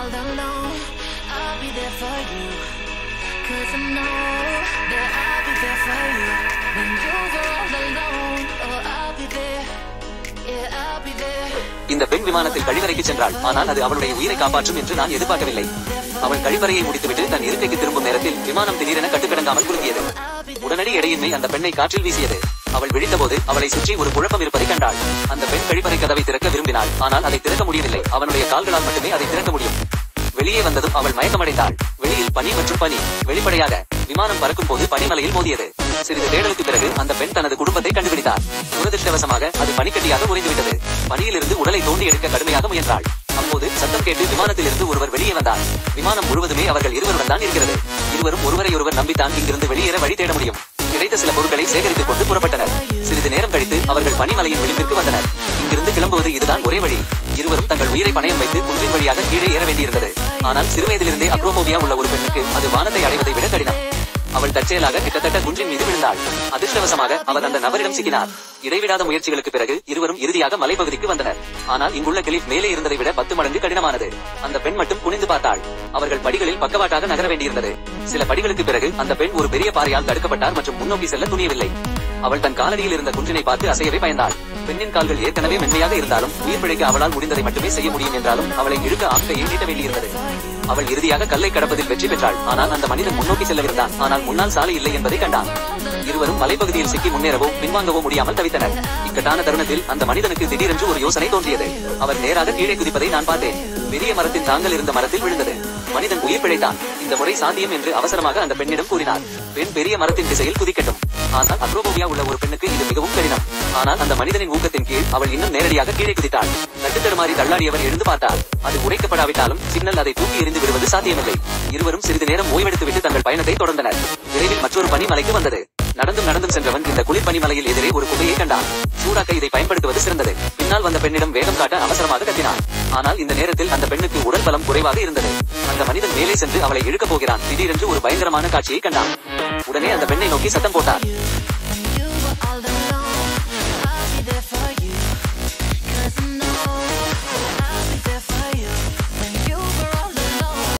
all alone, I'll be there for you. Cause I know that I'll be there for you. When you're all alone, oh, I'll be there. Yeah, I'll be there. இந்த பெண் விமானத்தில் கழிவறைக்கு சென்றாள் ஆனால் அது அவளுடைய உயிரை காப்பாற்றும் என்று நான் எதிர்பார்க்கவில்லை அவள் கழிவறையை முடித்துவிட்டு தன் இருக்கைக்கு திரும்பும் நேரத்தில் விமானம் திடீரென கட்டுக்கடங்காமல் குலுங்கியது உடனடி இடையின்மை அந்த பெண்ணை காற்றில் வீசியது அவள் விழித்தபோது அவளை சுற்றி ஒரு குழப்பம் இருப்பதை கண்டாள் அந்த பெண் கழிவறை கதவை திறக்க விரும்பினாள் ஆனால் அதை திறக்க முடியவில்லை அவனுடைய கால்களால் மட்டுமே அதை திறக்க முடியும் வெளியே வந்ததும் அவள் மயக்கமடைந்தாள் வெளியில் பனி மற்றும் பனி வெளிப்படையாக விமானம் பறக்கும் போது பனிமலையில் மோதியது சிறிது தேடலுக்கு பிறகு அந்த பெண் தனது குடும்பத்தை கண்டுபிடித்தார் துரதிருஷ்டவசமாக அது பனிக்கட்டியாக உறைந்துவிட்டது பனியிலிருந்து உடலை தோண்டி எடுக்க கடுமையாக முயன்றாள் அப்போது சத்தம் கேட்டு விமானத்திலிருந்து ஒருவர் வெளியே வந்தார் விமானம் முழுவதுமே அவர்கள் இருவருடன் தான் இருக்கிறது இருவரும் ஒருவரையொருவர் நம்பித்தான் இங்கிருந்து வெளியேற வழி தேட முடியும் கிடைத்த சில பொருட்களை சேகரித்துக் கொண்டு புறப்பட்டனர் சிறிது நேரம் கழித்து அவர்கள் பனிமலையின் விளிம்பிற்கு வந்தனர் இங்கிருந்து கிளம்புவது இதுதான் ஒரே வழி இருவரும் தங்கள் உயிரை பணயம் வைத்து குன்றின் வழியாக கீழே ஏற வேண்டியிருந்தது ஆனால் சிறுவயதிலிருந்தே அக்ரோபோபியா உள்ள ஒரு பெண்ணுக்கு அது வானத்தை அடைவதை விட கடினம் அவள் தற்செயலாக கிட்டத்தட்ட குன்றின் மீது விழுந்தாள் அதிர்ஷ்டவசமாக அவர் அந்த நபரிடம் சிக்கினார் இடைவிடாத முயற்சிகளுக்கு பிறகு இருவரும் இறுதியாக மலைப்பகுதிக்கு வந்தனர் ஆனால் இங்குள்ள கிளிப் மேலே இருந்ததை விட பத்து மடங்கு கடினமானது அந்த பெண் மட்டும் குனிந்து பார்த்தாள் அவர்கள் படிகளில் பக்கவாட்டாக நகர வேண்டியிருந்தது சில படிகளுக்கு பிறகு அந்த பெண் ஒரு பெரிய பாறையால் தடுக்கப்பட்டார் மற்றும் முன்னோக்கி செல்ல துணியவில்லை அவள் தன் காலடியில் இருந்த குன்றினை பார்த்து அசையவே பயந்தாள் பெண்ணின் கால்கள் ஏற்கனவே மென்மையாக இருந்தாலும் உயிர் பிழைக்க அவளால் முடிந்ததை மட்டுமே செய்ய முடியும் என்றாலும் அவளை இழுக்க ஆக்கையை நீட்ட வேண்டியிருந்தது அவள் இறுதியாக கல்லை கடப்பதில் வெற்றி பெற்றாள் ஆனால் அந்த மனிதன் முன்னோக்கி செல்லவிருந்தான் ஆனால் முன்னால் சாலை இல்லை என்பதை கண்டான் இருவரும் மலைப்பகுதியில் சிக்கி முன்னேறவோ பின்வாங்கவோ முடியாமல் தவித்தனர் இக்கட்டான தருணத்தில் அந்த மனிதனுக்கு திடீரென்று ஒரு யோசனை தோன்றியது அவர் நேராக கீழே குதிப்பதை நான் பார்த்தேன் பெரிய மரத்தின் தாங்கல் இருந்த மரத்தில் விழுந்தது மனிதன் உயிர் பிழைத்தான் இந்த முறை சாத்தியம் என்று அவசரமாக அந்த பெண்ணிடம் கூறினார் பெண் பெரிய மரத்தின் திசையில் குதிக்கட்டும் ஆனால் அக்ரோபோபியா உள்ள ஒரு பெண்ணுக்கு இது மிகவும் கடினம் ஆனால் அந்த மனிதனின் ஊக்கத்தின் கீழ் அவள் இன்னும் நேரடியாக கீழே குதித்தாள் நட்டுத்தடுமாறி தள்ளாடியவர் எழுந்து பார்த்தார் அது உரைக்கப்படாவிட்டாலும் சிக்னல் அதை தூக்கி எறிந்து விடுவது சாத்தியமில்லை இருவரும் சிறிது நேரம் ஓய்வெடுத்துவிட்டு தங்கள் பயணத்தை தொடர்ந்தனர் விரைவில் மற்றொரு பனிமலைக்கு வந்தது நடந்தும் நடந்தும் சென்றவன் இந்த குளிர் பனிமலையில் எதிரே ஒரு குகையை கண்டான் சூடாக்க இதை பயன்படுத்துவது சிறந்தது பின்னால் வந்த பெண்ணிடம் வேகம் காட்ட அவசரமாக கத்தினான் ஆனால் இந்த நேரத்தில் அந்த பெண்ணுக்கு உடல் பலம் குறைவாக இருந்தது அந்த மனிதன் மேலே சென்று அவளை இழுக்கப் போகிறான் திடீரென்று ஒரு பயங்கரமான காட்சியை கண்டான் உடனே அந்த பெண்ணை நோக்கி சத்தம் போட்டார்